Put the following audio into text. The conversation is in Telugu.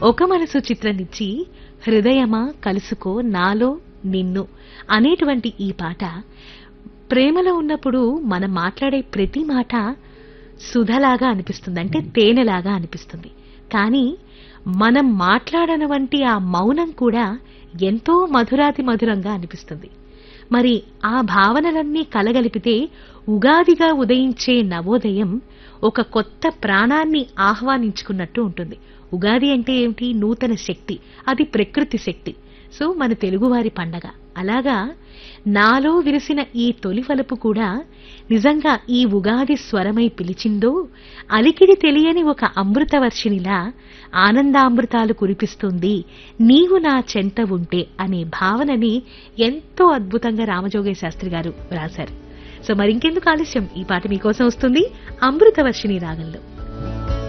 ఒక మనసు చిత్రం నుంచి హృదయమా కలుసుకో నాలో నిన్ను అనేటువంటి ఈ పాట ప్రేమలో ఉన్నప్పుడు మనం మాట్లాడే ప్రతి మాట సుధలాగా అనిపిస్తుంది అంటే తేనెలాగా అనిపిస్తుంది కానీ మనం మాట్లాడని వంటి ఆ మౌనం కూడా ఎంతో మధురాతి మధురంగా అనిపిస్తుంది మరి ఆ భావనలన్నీ కలగలిపితే ఉగాదిగా ఉదయించే నవోదయం ఒక కొత్త ప్రాణాన్ని ఆహ్వానించుకున్నట్టు ఉంటుంది ఉగాది అంటే ఏమిటి నూతన శక్తి అది ప్రకృతి శక్తి సో మన తెలుగువారి పండగ అలాగా నాలో విరిసిన ఈ తొలి వలపు కూడా నిజంగా ఈ ఉగాది స్వరమై పిలిచిందో అలికిడి తెలియని ఒక అమృతవర్షినిలా ఆనందామృతాలు కురిపిస్తుంది నీవు నా చెంత ఉంటే అనే భావనని ఎంతో అద్భుతంగా రామజోగయ్య శాస్త్రి గారు రాశారు సో మరింకెందుకు ఆలస్యం ఈ పాట మీకోసం వస్తుంది అమృతవర్షిణి రాగంలో